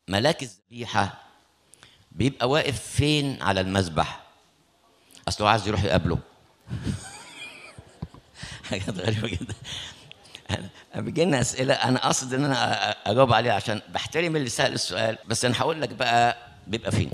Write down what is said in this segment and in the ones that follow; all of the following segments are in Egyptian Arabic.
ملاك الذبيحه بيبقى واقف فين على المذبح اصل هو عايز يروح يقابله حاجات غريبه جدا بيجي لنا اسئله انا قصد ان انا اجاوب عليها عشان بحترم اللي سال السؤال بس انا هقول لك بقى بيبقى فين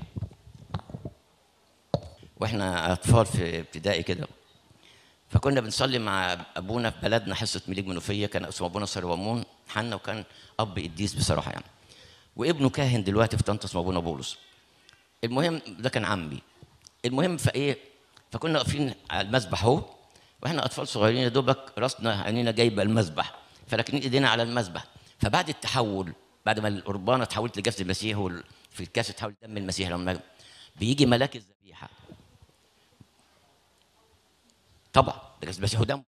واحنا اطفال في ابتدائي كده فكنا بنصلي مع ابونا في بلدنا حصه ميلاد منوفيه كان اسمه ابونا سرومون حنا وكان اب قديس بصراحه يعني وابنه كاهن دلوقتي في طنطا اسمه ابونا بولس المهم ده كان عمي المهم فايه فكنا واقفين على المذبح اهو واحنا اطفال صغيرين يا دوبك راسنا عينينا جايبه المذبح فراكنين ايدينا على المذبح فبعد التحول بعد ما القربانه اتحولت لجسد المسيح وفي الكاس اتحول دم المسيح لما بيجي ملاك الذبيحه طبعا ده جسد المسيح ودم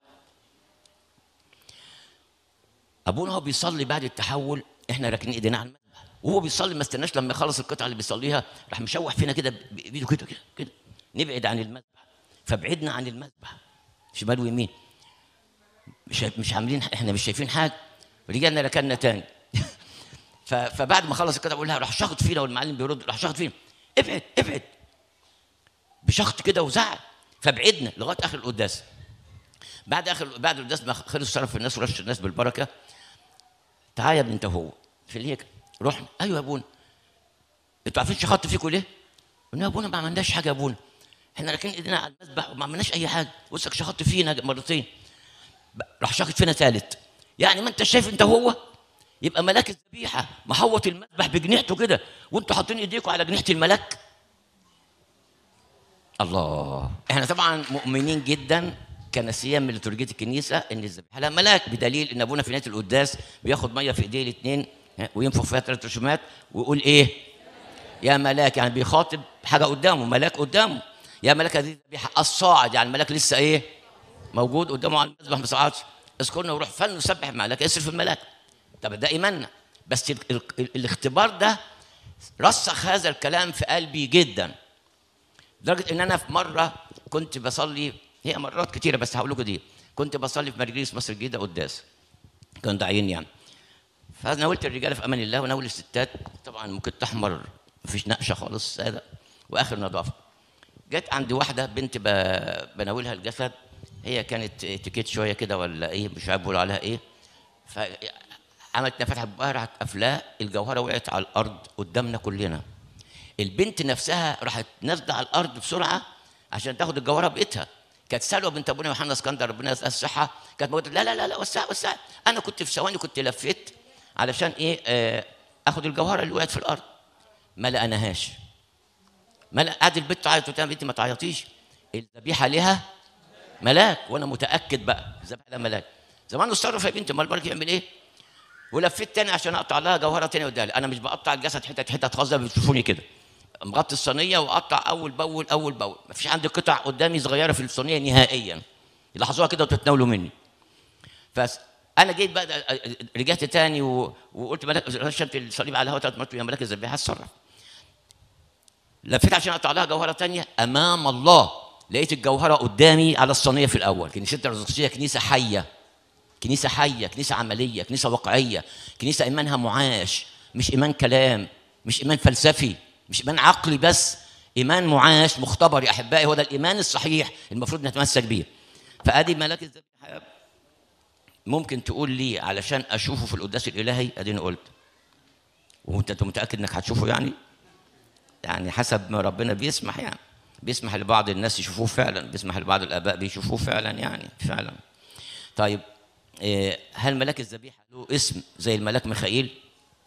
ابونا هو بيصلي بعد التحول احنا راكنين ايدينا على المذبح وهو بيصلي ما استناش لما يخلص القطعه اللي بيصليها راح مشوح فينا كده بايده كده كده كده نبعد عن المذبح فبعدنا عن المذبح شمال ويمين مش مش عاملين احنا مش شايفين حاجه رجعنا ركنا تاني فبعد ما خلص القطعه بقول لها راح شخط فينا والمعلم بيرد راح شخط فينا ابعد ابعد بشخط كده وزعل فبعدنا لغايه اخر القداس بعد اخر بعد القداس ما خلص صرف الناس ورش الناس بالبركه تعالى يا ابني انت وهو في الهيكل رحنا ايوه يا ابونا انتوا عارفين شخطت فيكم ليه؟ قلنا يا ابونا ما عملناش حاجه يا ابونا احنا راكنين ايدينا على المذبح وما عملناش اي حاجه وسك شخطت فينا مرتين راح شخط فينا ثالث يعني ما انت شايف انت وهو يبقى ملاك الذبيحه محوط المذبح بجنيحته كده وانتوا حاطين ايديكم على جنيحه الملاك الله احنا طبعا مؤمنين جدا كنسيا من لترجيه الكنيسه ان الذبيحه لها ملاك بدليل ان ابونا في نهايه القداس بياخد ميه في ايديه الاثنين وينفخ فيها ثلاث رشومات ويقول ايه؟ يا ملاك يعني بيخاطب حاجه قدامه ملاك قدامه يا ملاك هذه الذبيحه الصاعد يعني الملاك لسه ايه؟ موجود قدامه على المذبح ما صعدش اذكرنا وروح فن نسبح الملاك يصرف الملاك طب ده ايماننا بس ال ال ال الاختبار ده رسخ هذا الكلام في قلبي جدا لدرجه ان انا في مره كنت بصلي هي مرات كتيره بس هقول لكم دي كنت بصلي في مجلس مصر الجديده قداس كانوا داعيين يعني فناولت الرجاله في امان الله وناول الستات طبعا ممكن تحمر مفيش نقشه خالص ساده واخر نظافه جت عندي واحده بنت بناولها الجسد هي كانت اتيكيت شويه كده ولا ايه مش عارف بيقولوا عليها ايه فعملت فتحه بقها راحت قافلاه الجوهره وقعت على الارض قدامنا كلنا البنت نفسها راحت نازله على الارض بسرعه عشان تاخد الجوهره بايدها كانت سلوى بنت ابونا يوحنا اسكندر ربنا يسأل الصحه كانت موجوده لا لا لا لا وسع وسع انا كنت في ثواني كنت لفيت علشان ايه آه اخد الجوهره اللي وقعت في الارض ما لقناهاش ما لقى قعد البنت تعيط وتقول بنتي ما تعيطيش الذبيحه لها ملاك وانا متاكد بقى الذبيحه لها ملاك زمان اتصرف يا بنتي امال بالك يعمل ايه؟ ولفيت تاني عشان اقطع لها جوهره تاني قدامي انا مش بقطع الجسد حتت حتت خاصه بتشوفوني كده مغطي الصينيه واقطع اول باول اول باول ما فيش عندي قطع قدامي صغيره في الصينيه نهائيا يلاحظوها كده وتتناولوا مني بس انا جيت بقى رجعت تاني و... وقلت ملاك رشمت الصليب على الهواء ثلاث مرات يا ملاك الذبيحه اتصرف لفيت عشان اقطع لها جوهره تانية امام الله لقيت الجوهره قدامي على الصينيه في الاول كنيستنا الارثوذكسيه كنيسه حيه كنيسه حيه كنيسه عمليه كنيسه واقعيه كنيسه ايمانها معاش مش ايمان كلام مش ايمان فلسفي مش ايمان عقلي بس ايمان معاش مختبر يا احبائي هو ده الايمان الصحيح المفروض نتمسك بيه فادي ملاك الذبيحه ممكن تقول لي علشان اشوفه في القداس الالهي اديني قلت وانت متاكد انك هتشوفه يعني يعني حسب ما ربنا بيسمح يعني بيسمح لبعض الناس يشوفوه فعلا بيسمح لبعض الاباء بيشوفوه فعلا يعني فعلا طيب هل ملاك الذبيحه له اسم زي الملاك ميخائيل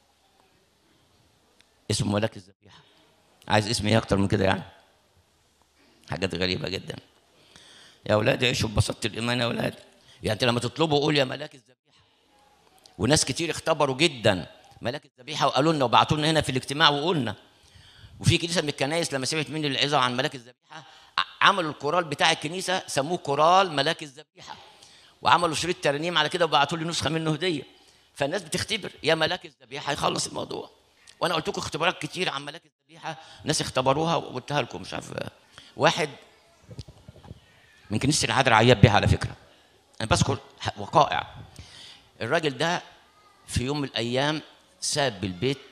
اسمه ملاك الذبيحه عايز اسم ايه اكتر من كده يعني حاجات غريبه جدا يا اولاد عيشوا ببساطه الايمان يا اولاد يعني انت لما تطلبوا قول يا ملاك الذبيحه وناس كتير اختبروا جدا ملاك الذبيحه وقالوا لنا وبعتوا لنا هنا في الاجتماع وقلنا وفي كنيسه من الكنايس لما سمعت مني العظه عن ملاك الذبيحه عملوا الكورال بتاع الكنيسه سموه كورال ملاك الذبيحه وعملوا شريط ترنيم على كده وبعتوا لي نسخه منه هديه فالناس بتختبر يا ملاك الذبيحه هيخلص الموضوع وانا قلت لكم اختبارات كتير عن ملاك الذبيحه ناس اختبروها وقلتها لكم مش عارف واحد من كنيسه العذراء عياب بيها على فكره انا بذكر وقائع الراجل ده في يوم من الايام ساب البيت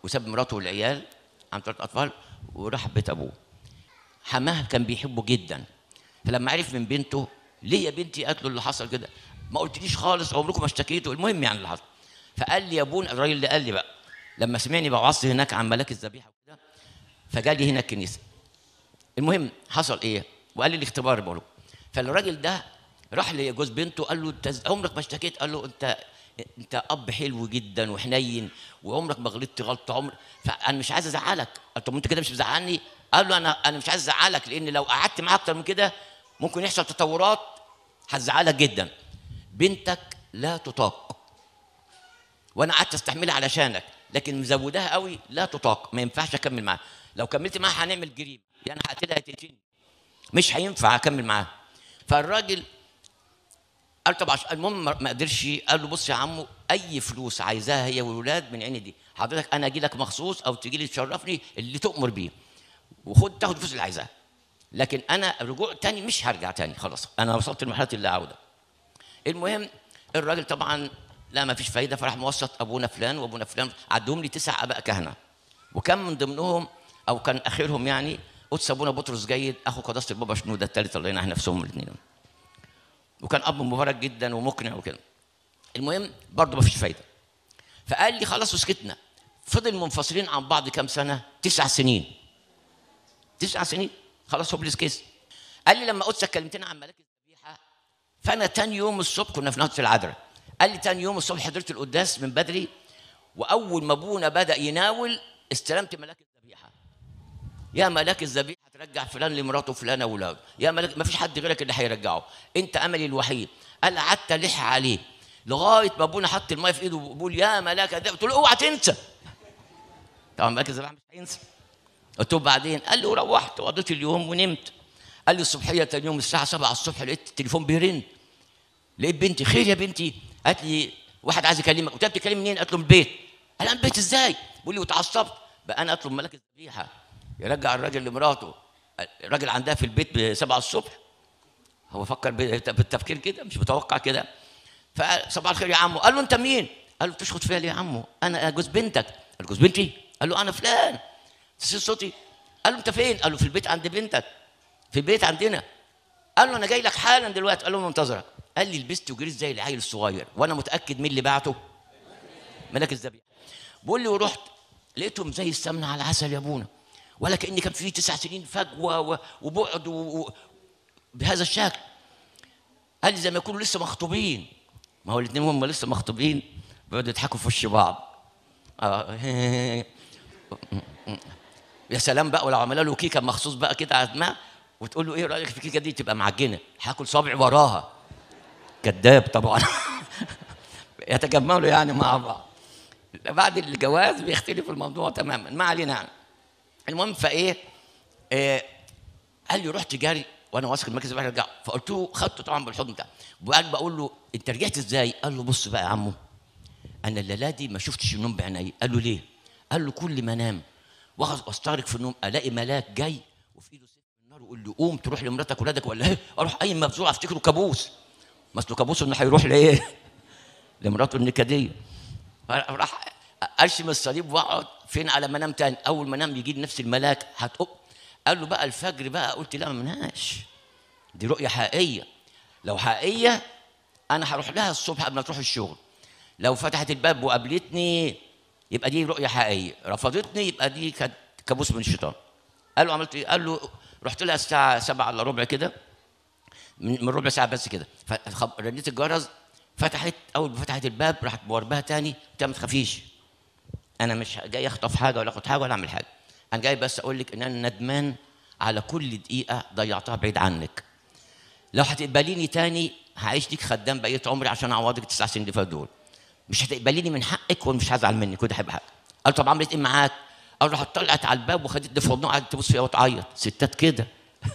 وساب مراته والعيال عن ثلاث اطفال وراح بيت ابوه حماه كان بيحبه جدا فلما عرف من بنته ليه يا بنتي قالت له اللي حصل كده ما قلتليش خالص عمركم ما اشتكيتوا المهم يعني اللي حصل فقال لي يا ابونا الراجل اللي قال لي بقى لما سمعني بوعظت هناك عن ملاك الذبيحه وكده فجالي هنا الكنيسه المهم حصل ايه وقال لي الاختبار بقوله فالراجل ده راح لجوز بنته قال له انت عمرك ما اشتكيت قال له انت انت اب حلو جدا وحنين وعمرك ما غلطت غلطه عمر فانا مش عايز ازعلك قال طب انت كده مش مزعلني قال له انا انا مش عايز ازعلك لان لو قعدت معاه اكتر من كده ممكن يحصل تطورات هتزعلك جدا بنتك لا تطاق وانا قعدت استحملها علشانك لكن مزوداها قوي لا تطاق ما ينفعش اكمل معاها لو كملت معاها هنعمل جريمه يعني هقتلها تقتلني مش هينفع اكمل معاها فالراجل قال طب عش... المهم ما قدرش قال له بص يا عمو اي فلوس عايزاها هي والولاد من عيني دي حضرتك انا اجي لك مخصوص او تجي لي تشرفني اللي تؤمر بيه وخد تاخد الفلوس اللي عايزاها لكن انا رجوع تاني مش هرجع تاني خلاص انا وصلت لمرحله اللا عوده المهم الراجل طبعا لا ما فيش فايده فراح موسط ابونا فلان وابونا فلان عدهم لي تسع اباء كهنه وكان من ضمنهم او كان اخرهم يعني قدس ابونا بطرس جيد اخو قداسه البابا شنوده الثالث الله ينعم نفسهم الاثنين وكان اب مبارك جدا ومقنع وكده المهم برضه ما فيش فايده فقال لي خلاص وسكتنا فضل منفصلين عن بعض كام سنه تسع سنين تسع سنين خلاص هوبليس كيس قال لي لما قدسك كلمتنا عن ملاك الذبيحه فانا تاني يوم الصبح كنا في نهضه العذراء قال لي تاني يوم الصبح حضرت القداس من بدري واول ما ابونا بدا يناول استلمت ملاك الذبيحه يا ملاك الذبيحه ترجع فلان لمراته فلانه واولاده يا ملاك ما فيش حد غيرك اللي هيرجعه انت املي الوحيد قال قعدت الح عليه لغايه ما ابونا حط الميه في ايده وبيقول يا ملاك الذبيحه قلت له اوعى تنسى طبعا ملاك الذبيحه مش هينسى قلت له بعدين قال لي وروحت وقضيت اليوم ونمت قال لي الصبحيه تاني يوم الساعه 7 الصبح لقيت التليفون بيرن لقيت بنتي خير يا بنتي قالت لي واحد عايز يكلمك قلت لها بتتكلم منين قالت له من البيت قال انا البيت ازاي بيقول لي واتعصبت بقى انا اطلب ملاك الذبيحه يرجع الراجل لمراته الراجل عندها في البيت ب 7 الصبح هو فكر بالتفكير كده مش متوقع كده فصباح الخير يا عمو قال له انت مين؟ قال له بتشخط فيا ليه يا عمو؟ انا جوز بنتك قال جوز بنتي؟ قال له انا فلان تسير صوتي قال له انت فين؟ قال له في البيت عند بنتك في البيت عندنا قال له انا جاي لك حالا دلوقتي قال له منتظرك قال لي لبست وجريت زي العيل الصغير وانا متاكد مين اللي بعته ملك الذبيحه بقول لي ورحت لقيتهم زي السمنه على العسل يا ابونا ولا كاني كان في تسع سنين فجوه وبعد و... بهذا الشكل قال لي زي ما يكونوا لسه مخطوبين ما هو الاثنين هم لسه مخطوبين بيقعدوا يضحكوا في وش بعض آه. يا سلام بقى ولو عملوا له كيكه مخصوص بقى كده على دماغ وتقول له ايه رايك في الكيكه دي تبقى معجنه هاكل صابعي وراها كذاب طبعا يتجملوا يعني مع بعض بعد الجواز بيختلف الموضوع تماما ما علينا يعني. المهم فايه إيه قال لي رحت جاري وانا واثق المركز بقى ارجع فقلت له خدته طبعا بالحضن بتاعه وقعد بقول له انت رجعت ازاي؟ قال له بص بقى يا عمو انا الليله دي ما شفتش النوم بعيني قال له ليه؟ قال له كل ما انام واستغرق في النوم الاقي ملاك جاي وفي ايده سيف من النار ويقول لي قوم تروح لمراتك ولادك ولا ايه؟ اروح اي مفزوع افتكره كابوس ما اصله كابوس انه هيروح لايه؟ لمراته النكديه راح ارسم الصليب واقعد فين على ما انام تاني اول ما انام يجي لي نفس الملاك هتقوم قال له بقى الفجر بقى قلت لا ما منهاش دي رؤيه حقيقيه لو حقيقيه انا هروح لها الصبح قبل ما تروح الشغل لو فتحت الباب وقابلتني يبقى دي رؤيه حقيقيه رفضتني يبقى دي كانت كابوس من الشيطان قال له عملت ايه قال له رحت لها الساعه 7 الا ربع كده من ربع ساعه بس كده رنيت الجرس فتحت اول ما فتحت الباب راحت بوربها تاني قلت ما تخافيش انا مش جاي اخطف حاجه ولا اخد حاجه ولا اعمل حاجه انا جاي بس اقول لك ان انا ندمان على كل دقيقه ضيعتها بعيد عنك لو هتقبليني تاني هعيش ليك خدام بقيه عمري عشان اعوضك التسع سنين اللي فاتوا دول مش هتقبليني من حقك ومش هزعل منك وده هيبقى حقك قال طب عملت ايه معاك؟ قال راحت طلعت على الباب وخدتني في حضنها وقعدت تبص فيها وتعيط ستات كده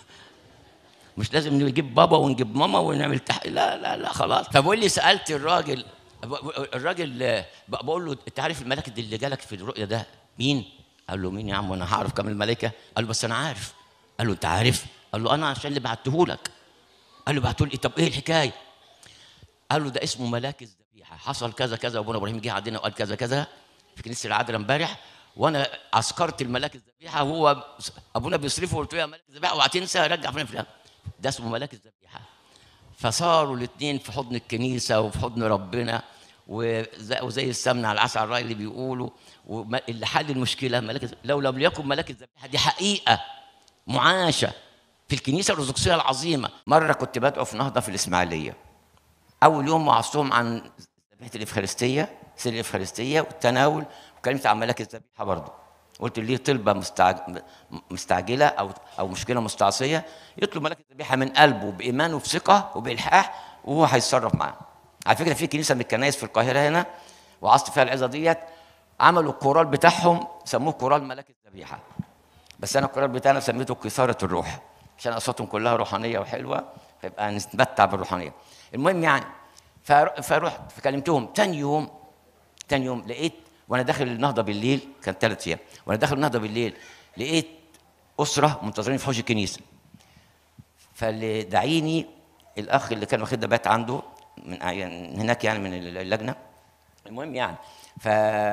مش لازم نجيب بابا ونجيب ماما ونعمل تح... لا لا لا خلاص فبقول لي سالت الراجل الراجل بقول له انت عارف الملاك اللي جالك في الرؤيه ده مين؟ قال له مين يا عم وانا هعرف كم الملائكه؟ قال له بس انا عارف قال له انت عارف؟ قال له انا عشان اللي بعته لك قال له بعتوا لي طب ايه الحكايه؟ قال له ده اسمه ملاك الذبيحه حصل كذا كذا وابونا ابراهيم جه عندنا وقال كذا كذا في كنيسه العذراء امبارح وانا عسكرت الملاك الذبيحه وهو ابونا بيصرفه وقلت له يا ملاك الذبيحه اوعى تنسى رجع فلان فلان ده اسمه ملاك الذبيحه فصاروا الاثنين في حضن الكنيسه وفي حضن ربنا وزي, وزي السمنه على العسل الراي اللي بيقولوا واللي حل المشكله ملاك الذ- لو لم يكن ملاك الذبيحه دي حقيقه معاشه في الكنيسه الارثوذكسيه العظيمه مره كنت بدعو في نهضه في الاسماعيليه اول يوم وعظتهم عن ذبيحه الافخارستيه سر الافخارستيه والتناول وكلمت عن ملاك الذبيحه برضه قلت ليه طلبه مستعج... مستعجله او او مشكله مستعصيه يطلب ملاك الذبيحه من قلبه بايمان وبثقه وبالحاح وهو هيتصرف معاه على فكره في كنيسه من الكنائس في القاهره هنا وعظت فيها العظه ديت عملوا الكورال بتاعهم سموه كورال ملاك الذبيحه بس انا الكورال بتاعنا سميته كثاره الروح عشان اصواتهم كلها روحانيه وحلوه فيبقى نتمتع بالروحانيه المهم يعني فر- فرحت فكلمتهم تاني يوم تاني يوم لقيت وانا داخل النهضه بالليل كان ثلاث ايام وانا داخل النهضه بالليل لقيت اسره منتظرين في حوش الكنيسه فاللي دعيني الاخ اللي كان واخد بات عنده من يعني هناك يعني من اللجنه المهم يعني ف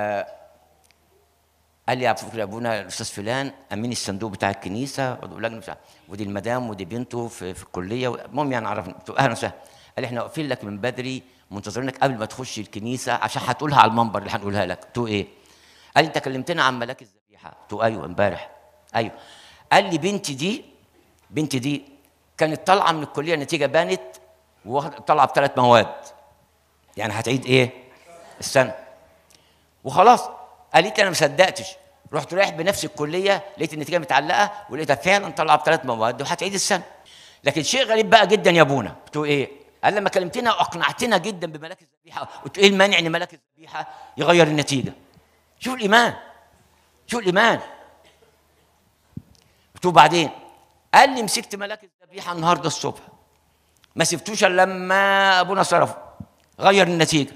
قال لي على فكره يا ابونا الاستاذ فلان امين الصندوق بتاع الكنيسه ولجنه بتاع ودي المدام ودي بنته في, في الكليه المهم يعني عرفنا قلت له اهلا وسهلا قال لي احنا واقفين لك من بدري منتظرينك قبل ما تخش الكنيسه عشان هتقولها على المنبر اللي هنقولها لك قلت له ايه؟ قال لي انت كلمتنا عن ملاك الذبيحه قلت له ايوه امبارح ايوه قال لي بنتي دي بنتي دي كانت طالعه من الكليه نتيجه بانت وطالعه بثلاث مواد يعني هتعيد ايه؟ السنه وخلاص قالت لي انا ما صدقتش رحت رايح بنفس الكليه لقيت النتيجه متعلقه ولقيتها فعلا طالعه بثلاث مواد وهتعيد السنه لكن شيء غريب بقى جدا يا ابونا قلت له ايه؟ قال لما كلمتنا واقنعتنا جدا بملاك الذبيحه قلت ايه المانع ان ملاك الذبيحه يغير النتيجه؟ شوف الايمان شوف الايمان قلت له بعدين قال لي مسكت ملاك الذبيحه النهارده الصبح ما سبتوش الا لما ابونا صرفه غير النتيجه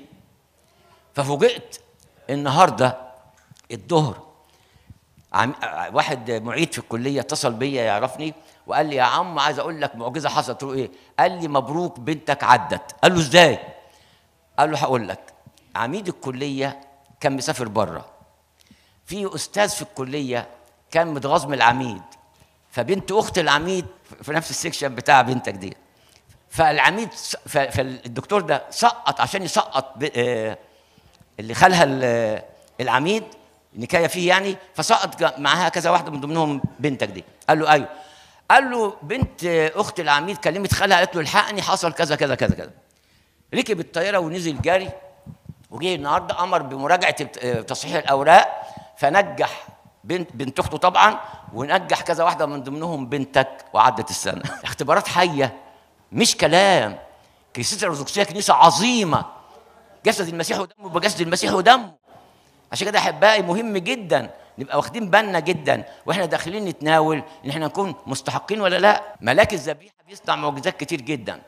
ففوجئت النهارده الظهر عم... واحد معيد في الكليه اتصل بيا يعرفني وقال لي يا عم عايز اقول لك معجزه حصلت قلت له ايه؟ قال لي مبروك بنتك عدت قال له ازاي؟ قال له هقول لك عميد الكليه كان مسافر بره في استاذ في الكليه كان متغاظ من العميد فبنت اخت العميد في نفس السكشن بتاع بنتك دي فالعميد س- ف- فالدكتور ده سقط عشان يسقط ب- آه، اللي خالها ال- العميد نكايه فيه يعني فسقط جا- معاها كذا واحده من ضمنهم بنتك دي قال له ايوه قال له بنت اخت العميد كلمت خالها قالت له الحقني حصل كذا كذا كذا كذا ركب الطياره ونزل جري وجه النهارده امر بمراجعه الت- آه، تصحيح الاوراق فنجح بنت بنت اخته طبعا ونجح كذا واحده من ضمنهم بنتك وعدت السنه اختبارات حيه مش كلام كنيسه الارثوذكسيه كنيسه عظيمه جسد المسيح ودمه بجسد المسيح ودمه عشان كده احبائي مهم جدا نبقى واخدين بالنا جدا واحنا داخلين نتناول ان احنا نكون مستحقين ولا لا ملاك الذبيحه بيصنع معجزات كتير جدا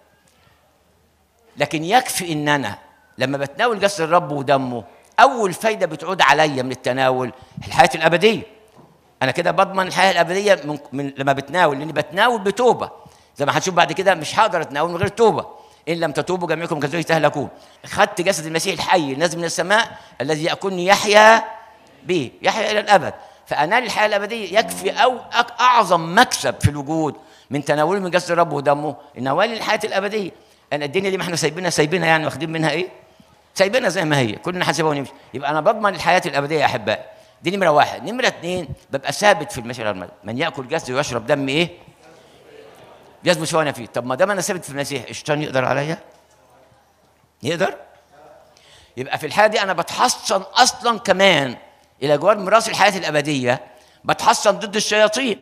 لكن يكفي ان انا لما بتناول جسد الرب ودمه اول فايده بتعود عليا من التناول الحياه الابديه انا كده بضمن الحياه الابديه من, من لما بتناول لاني بتناول بتوبه زي ما هنشوف بعد كده مش هقدر اتناول من غير توبه ان لم تتوبوا جميعكم كذلك تهلكون خدت جسد المسيح الحي النازل من السماء الذي ياكلني يحيا به يحيا الى الابد فانال الحياه الابديه يكفي او أك- اعظم مكسب في الوجود من تناولي من جسد الرب ودمه نوال الحياه الابديه انا الدنيا دي ما احنا سايبينها سايبينها يعني واخدين منها ايه؟ سايبينها زي ما هي كلنا هنسيبها ونمشي يبقى انا بضمن الحياه الابديه يا احبائي دي نمره واحد نمره اثنين ببقى ثابت في المشي على المدى من ياكل جسدي ويشرب دم ايه؟ يثبت شو انا فيه طب ما دام انا ثابت في المسيح الشيطان يقدر عليا؟ يقدر؟ يبقى في الحاله دي انا بتحصن اصلا كمان الى جوار ميراث الحياه الابديه بتحصن ضد الشياطين